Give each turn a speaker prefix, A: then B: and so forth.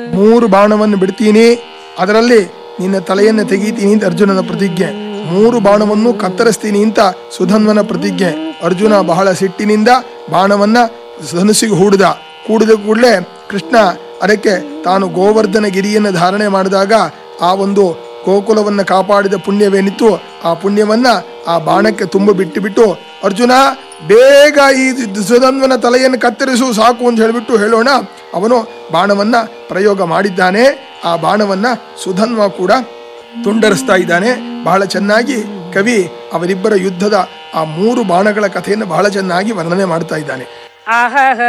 A: ಮೂರು ಬಾಣವನ್ನು ಬಿಡ್ತೀನಿ ಅದರಲ್ಲಿ ನಿನ್ನ ತಲೆಯನ್ನು ತೆಗೀತೀನಿ ಅಂತ ಅರ್ಜುನನ ಪ್ರತಿಜ್ಞೆ ಮೂರು ಬಾಣವನ್ನು ಕತ್ತರಿಸ್ತೀನಿ ಅಂತ ಸುಧನ್ವನ ಪ್ರತಿಜ್ಞೆ ಅರ್ಜುನ ಬಹಳ ಸಿಟ್ಟಿನಿಂದ ಬಾಣವನ್ನ ಧನುಸಿಗೆ ಹೂಡಿದ ಕೂಡಿದ ಕೂಡಲೇ ಕೃಷ್ಣ ಅದಕ್ಕೆ ತಾನು ಗೋವರ್ಧನ ಗಿರಿಯನ್ನು ಧಾರಣೆ ಮಾಡಿದಾಗ ಆ ಒಂದು ಗೋಕುಲವನ್ನು ಕಾಪಾಡಿದ ಪುಣ್ಯವೇನಿತ್ತು ಆ ಪುಣ್ಯವನ್ನ ಆ ಬಾಣಕ್ಕೆ ತುಂಬ ಬಿಟ್ಟು ಬಿಟ್ಟು ಅರ್ಜುನ ಬೇಗ ಈ ಸುಧನ್ವನ ತಲೆಯನ್ನು ಕತ್ತರಿಸು ಸಾಕು ಅಂತ ಹೇಳಿಬಿಟ್ಟು ಹೇಳೋಣ ಅವನು ಬಾಣವನ್ನ ಪ್ರಯೋಗ ಮಾಡಿದ್ದಾನೆ ಆ ಬಾಣವನ್ನ ಸುಧನ್ವ ಕೂಡ ತುಂಡರಿಸ್ತಾ ಇದ್ದಾನೆ ಬಹಳ ಚೆನ್ನಾಗಿ ಕವಿ ಅವರಿಬ್ಬರ ಯುದ್ಧದ ಆ ಮೂರು ಬಾಣಗಳ ಕಥೆಯನ್ನು ಬಹಳ ಚೆನ್ನಾಗಿ ವರ್ಣನೆ ಮಾಡ್ತಾ ಇದ್ದಾನೆ
B: ಆಹಹ